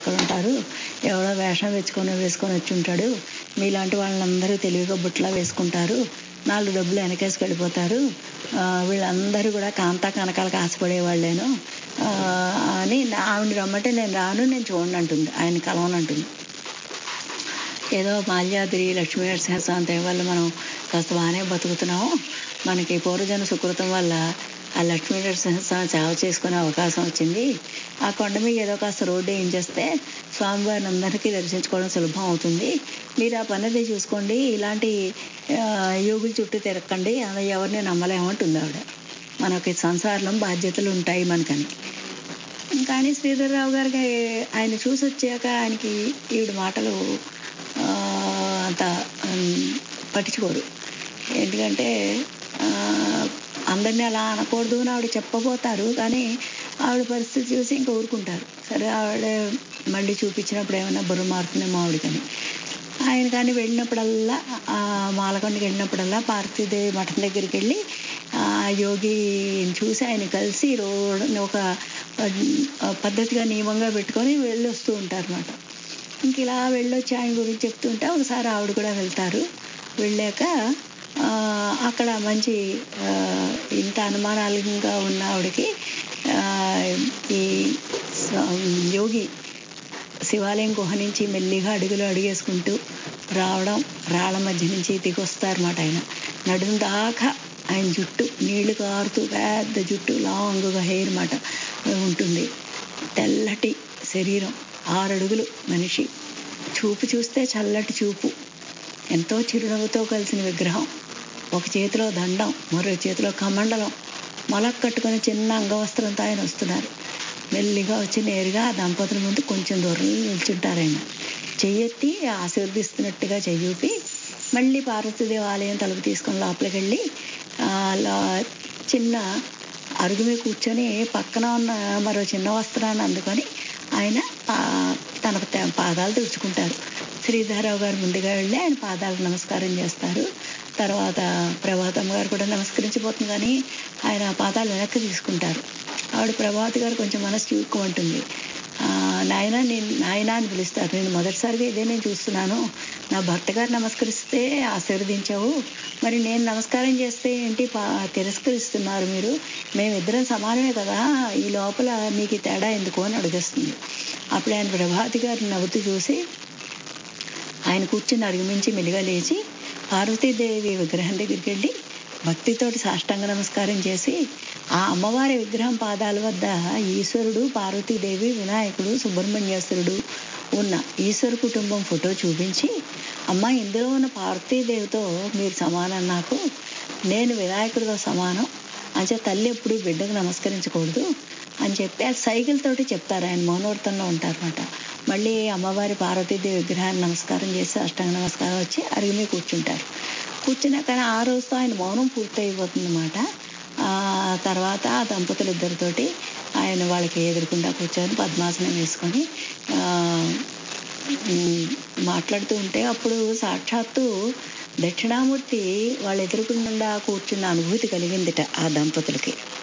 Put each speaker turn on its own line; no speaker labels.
ఇక్కడ ఉంటారు ఎవడో వేషం వేసుకొని వేసుకొని వచ్చి ఉంటాడు మీలాంటి వాళ్ళందరూ తెలివిగా బుట్టలా వేసుకుంటారు నాలుగు డబ్బులు వెనకేసుకు వెళ్ళిపోతారు ఆ, వీళ్ళందరూ కూడా కాంతా కనకాలకు ఆశపడే వాళ్ళేను ఆ, అని నా- ఆవిడ రమ్మంటే నేను రాను నేను చూడండి అంటుంది ఆయన కలవనంటుంది ఏదో మాల్యాద్రి లక్ష్మీ నరసింహస్వామి వల్ల మనం కాస్త బాగానే బతుకుతున్నాము మనకి పూర్వజన సుకృతం వల్ల ఆ లక్ష్మీ నరసింహస్వామి సేవ చేసుకునే అవకాశం వచ్చింది ఆ కొండ మీద ఏదో కాస్త రోడ్డు ఏం చేస్తే స్వామివారిని అందరికీ దర్శించుకోవడం సులభం అవుతుంది మీరు ఆ పనిది చూసుకోండి ఇలాంటి ఆ, యోగుల చుట్టూ తిరగకండి అలా ఎవరిని నమ్మలేమంటుంది ఆవిడ మనకి సంసారంలో బాధ్యతలు ఉంటాయి మనకని కానీ శ్రీధర్రావు గారికి ఆయన చూసి వచ్చాక ఆయనకి ఈవిడ మాటలు ఆ, అంత ఉమ్, పట్టించుకోరు ఎందుకంటే ఆ, అందరినీ అలా అనకూడదు అని ఆవిడ చెప్పబోతారు కానీ ఆవిడ పరిస్థితి చూసి ఇంకా ఊరుకుంటారు సరే ఆవిడ మళ్ళీ చూపించినప్పుడు ఏమైనా బుర్ర మారుతుందేమో ఆవిడకని ఆయన కానీ వెళ్ళినప్పుడల్లా ఆ మాలకొండకి వెళ్ళినప్పుడల్లా పార్వతీదేవి మఠం దగ్గరికి వెళ్ళి ఆ యోగిని చూసి ఆయన కలిసి రోడ్ ఒక ఆ, పద్ధతిగా నియమంగా పెట్టుకొని వెళ్ళి వస్తూ ఉంటారు అనమాట ఇంక ఇలా వెళ్ళొచ్చి ఆయన గురించి చెప్తుంటే ఒకసారి ఆవిడ కూడా వెళ్తారు వెళ్ళాక ఆ, అక్కడ మంచి ఆ, ఇంత అనుమానాలుగా ఉన్న ఆవిడకి ఆ, ఈ స- యోగి శివాలయం గుహ నుంచి మెల్లిగా అడుగులు అడుగేసుకుంటూ రావడం రాళ్ళ మధ్య నుంచి దిగొస్తారన్నమాట ఆయన నడుము దాకా ఆయన జుట్టు నీళ్లు కారుతూ పెద్ద జుట్టు లాంగ్గా హెయిర్ మాట ఉంటుంది తెల్లటి శరీరం ఆరు అడుగులు మనిషి చూపు చూస్తే చల్లటి చూపు ఎంతో చిరునవ్వుతో కలిసిన విగ్రహం ఒక చేతిలో దండం మరో చేతిలో కమండలం మొలక కట్టుకొని చిన్న అంగవస్త్రంతో ఆయన వస్తున్నారు మెల్లిగా వచ్చి నేరుగా ఆ దంపతుల ముందు కొంచెం దూరంలో నిల్చుంటారు ఆయన చెయ్యెత్తి ఆశీర్దిస్తున్నట్టుగా చెయ్యూపి మళ్ళీ పార్వతీదేవి ఆలయం తలుపు తీసుకొని లోపలికి వెళ్ళి ఆ, లా- చిన్న అరుగు మీద కూర్చొని పక్కన ఉన్న మరో చిన్న వస్త్రాన్ని అందుకొని ఆయన పా- తన త- పాదాలు తుడుచుకుంటారు శ్రీధరరావు గారు ముందుగా వెళ్ళి ఆయన పాదాలకు నమస్కారం చేస్తారు తర్వాత ప్రభాతం గారు కూడా నమస్కరించిపోతుంది కానీ ఆయన ఆ పాదాలు వెనక్కి తీసుకుంటారు ఆవిడ ప్రభావతి గారు కొంచెం మనసు చిక్కుకుంటుంది నాయన నేను నాయన అని పిలుస్తారు నేను మొదటిసారిగా ఇదే నేను చూస్తున్నాను నా భర్త గారు నమస్కరిస్తే ఆశీర్వదించావు మరి నేను నమస్కారం చేస్తే ఏంటి పా తిరస్కరిస్తున్నారు మీరు మేమిద్దరం సమానమే కదా ఈ లోపల మీకు ఈ తేడా ఎందుకు అని అడిగేస్తుంది అప్పుడు ఆయన ప్రభాతి గారిని నవ్వుతూ చూసి ఆయన కూర్చుని అరుగుమించి మెలిగా లేచి పార్వతీదేవి విగ్రహం దగ్గరికి వెళ్ళి భక్తితోటి సాష్టాంగ నమస్కారం చేసి ఆ అమ్మవారి విగ్రహం పాదాల వద్ద ఈశ్వరుడు పార్వతీదేవి వినాయకుడు సుబ్రహ్మణ్యేశ్వరుడు ఉన్న ఈశ్వర కుటుంబం ఫోటో చూపించి అమ్మ ఇందులో ఉన్న పార్వతీదేవితో మీరు సమానం నాకు నేను వినాయకుడితో సమానం అంచే తల్లి ఎప్పుడు బిడ్డకు నమస్కరించకూడదు అని చెప్పి ఆ సైకిల్ తోటి చెప్తారు ఆయన మౌనవ్రతంలో ఉంటారన్నమాట మళ్ళీ అమ్మవారి పార్వతీదేవి విగ్రహాన్ని నమస్కారం చేసి అష్టాంగ నమస్కారం వచ్చి అరిగి మీద కూర్చుంటారు కూర్చున్నా కానీ ఆ రోజుతో ఆయన మౌనం పూర్తయిపోతుంది అనమాట ఆ తర్వాత ఆ దంపతులు ఇద్దరితోటి ఆయన వాళ్ళకి ఎదురుకుండా కూర్చొని పద్మాసనం వేసుకొని ఆ, ఉమ్, మాట్లాడుతూ ఉంటే అప్పుడు సాక్షాత్తు దక్షిణామూర్తి వాళ్ళ ఎదురుకుండా కూర్చున్న అనుభూతి కలిగిందిట ఆ దంపతులకి